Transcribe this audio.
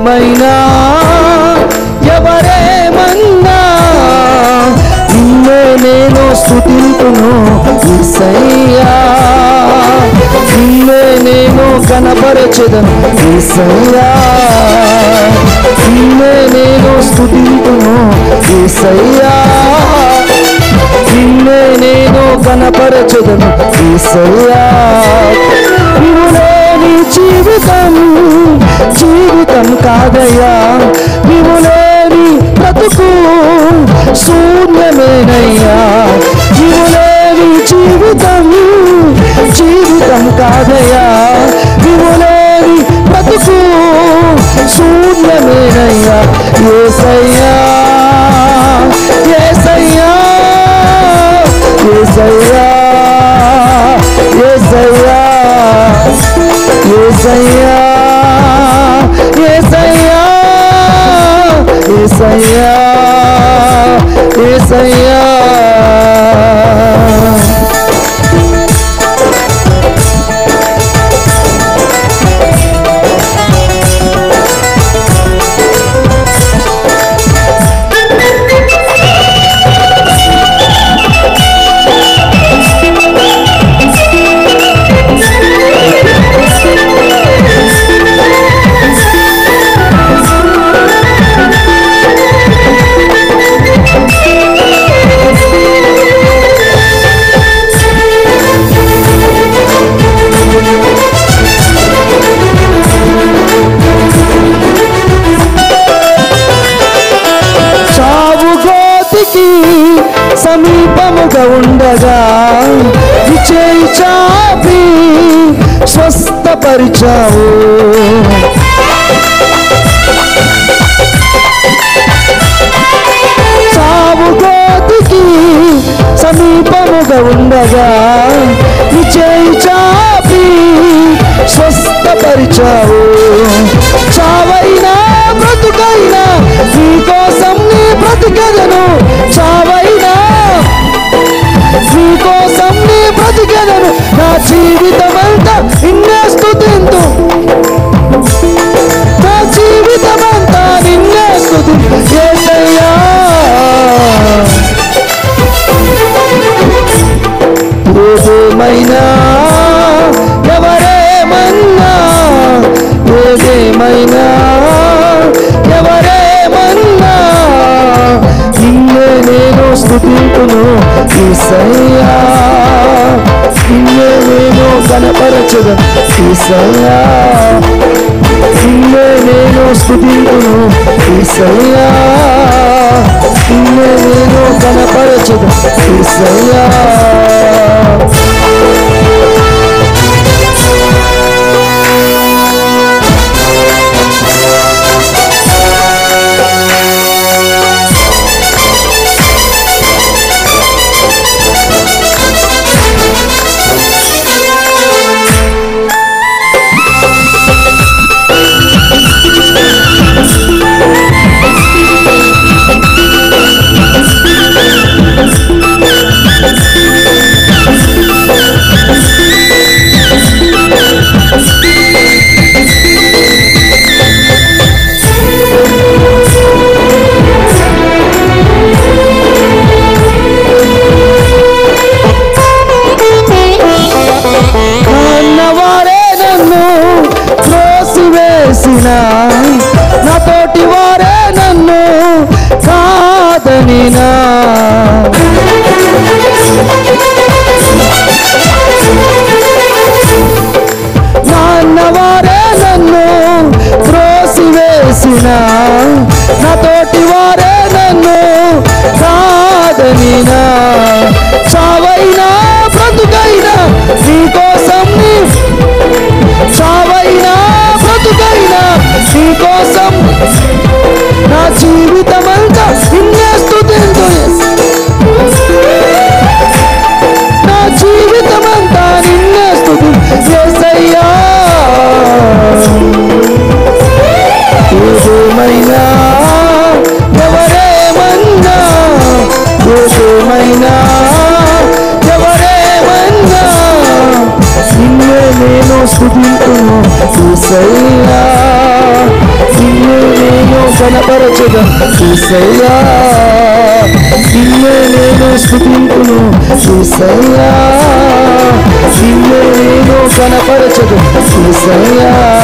ఏదేమైనా ఎవరేమన్నా నిన్నే నేను స్థుతింతును ఈసయ్యా నిన్నే నేను కనపరచెదను ఈసయ్యా నిన్నే నేను స్థుతింతును ఈసయ్యా నిన్నే నేను కనపరచెదను ఈసయ్యా నీవు లేని జీవితం జీవితం కాదయ్యా నీవు లేని బ్రతుకు శూన్యమేనయ్యా నీవు లేని జీవితం జీవితం కాదయ్యా నీవు లేని బ్రతుకు శూన్యమేనయ్యా ఏసయ్యా ఏసయ్యా ఏసయ్యా ఏసయ్యా ఏసయ్యా ఏసయ్యా ఏసయ్యా ఏసయ్యా చావు గోతికి సమీపముగా ఉండగా విచేయి చాపి స్వస్థపరిచావు చావు గోతికి సమీపముగా ఉండగా విచేయి చాపి స్వస్థపరిచావు చావైనా బ్రతుకైనా నీకోసం నీ బ్రతికెదను చావైనా నీకోసం నీ బ్రతికెదను నా జీవితమంతా నిన్నే స్తుతింతు నా జీవితమంతా నిన్నే స్తుతింతు యేసయ్యా ఏదేమైనా ఎవరేమన్నా ఏదేమైనా ఎవరేమన్నా నిన్నే నేను స్థుతింతును ఈసయ్యా నిన్నే నేను కనపరచదు ఈసయ్యా నిన్నే నేను స్థుతింతును ఈసయ్యా నిన్నే నేను కనపరచదు ఈసయ్యా అన్నవారే నన్ను త్రోసివేసిన నా తోటి వారే నన్ను కాదనినా నాన్నవారే నన్ను త్రోసివేసిన నా తోటి వారే నన్ను కాదనినా చావైనా బ్రతుకైనా నీకోసం నీ చావైనా బ్రతుకైనా నీకోసం నా జీవితమంతా నిన్నే స్తుతింతు నా జీవితమంతా నిన్నే స్తుతి యేసయ్యా ఏదేమైనా ఎవరేమన్నా ఏదేమైనా ఎవరేమన్నా నిన్నే నేను స్థుతింతును ఈసయ్యా నిన్నే నిన్ను నేను కనపరచదు ఈసయ్యా నిన్ను నేను స్థుతింపును ఈసయ్యా నిన్ను నేను కనపరచదు ఈసయ్యా